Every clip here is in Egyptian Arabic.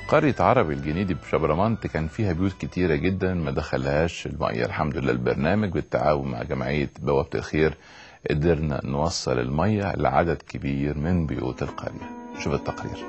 قرية عربي الجنيدي بشبرمنت كان فيها بيوت كتيرة جدا ما دخلهاش المية الحمد لله البرنامج بالتعاون مع جمعية بوابة الخير قدرنا نوصل المية لعدد كبير من بيوت القرية شوف التقرير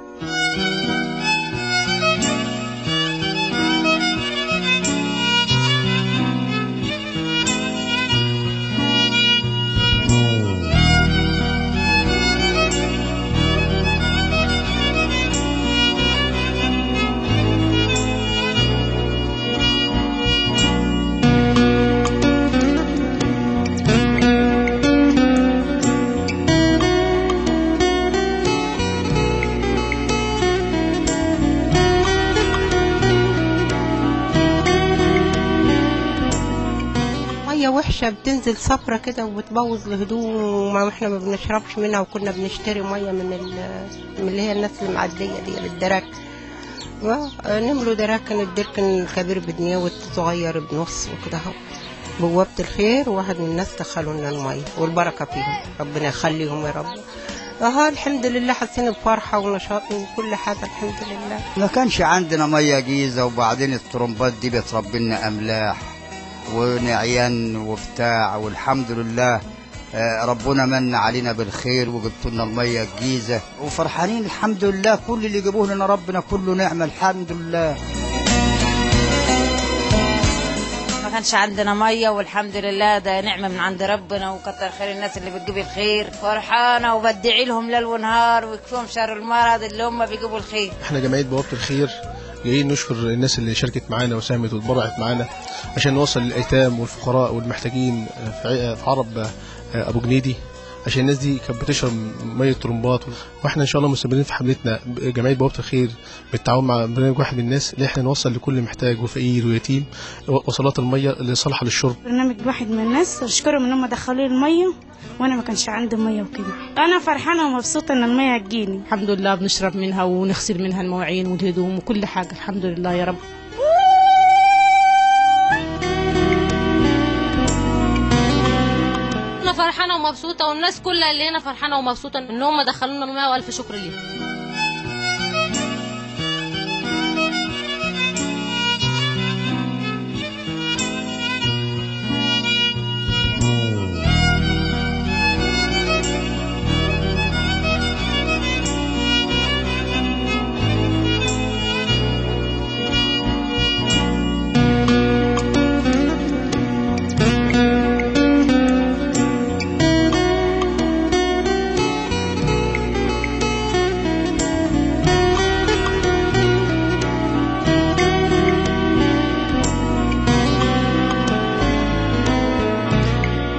ميه وحشه بتنزل صفرة كده وبتبوظ الهدوم وما احنا ما بنشربش منها وكنا بنشتري ميه من ال- من اللي هي الناس المعديه دي بالدراك نملوا دراكن الدركن الكبير بجنيه والصغير بنص وكده اهو بوابة الخير وواحد من الناس دخلوا لنا المية والبركة فيهم ربنا يخليهم يا رب اه الحمد لله حاسين بفرحة ونشاط وكل حاجة الحمد لله ما كانش عندنا ميه جيزه وبعدين الطرمبات دي بتربي لنا املاح ونعيان وبتاع والحمد لله آه، ربنا من علينا بالخير وجبت لنا الميه الجيزه وفرحانين الحمد لله كل اللي جابوه لنا ربنا كله نعمه الحمد لله ما كانش عندنا ميه والحمد لله ده نعمه من عند ربنا وكتر خير الناس اللي بتجيب الخير فرحانه وبدعي لهم ليل ونهار ويكفيهم شر المرض اللي هم بيجيبوا الخير احنا جمعيه بوابه الخير جايين نشكر الناس اللي شاركت معانا وساهمت واتبرعت معانا عشان نوصل للايتام والفقراء والمحتاجين في ع- في عرب ابو جنيدي عشان الناس دي كانت بتشرب ميه طرمبات واحنا ان شاء الله مستمرين في حملتنا جمعيه بوابه الخير بالتعاون مع برنامج واحد من الناس اللي احنا نوصل لكل محتاج وفقير ويتيم وصلات الميه اللي صالحه للشرب برنامج واحد من الناس اشكرهم ان هم دخلوا لي الميه وانا ما كانش عندي ميه وكده انا فرحانه ومبسوطه ان الميه تجيني الحمد لله بنشرب منها ونغسل منها المواعين والهدوم وكل حاجة الحمد لله يا رب انا فرحانه ومبسوطه والناس كلها اللي هنا فرحانه ومبسوطه ان هم دخلونا الماء والف شكر ليهم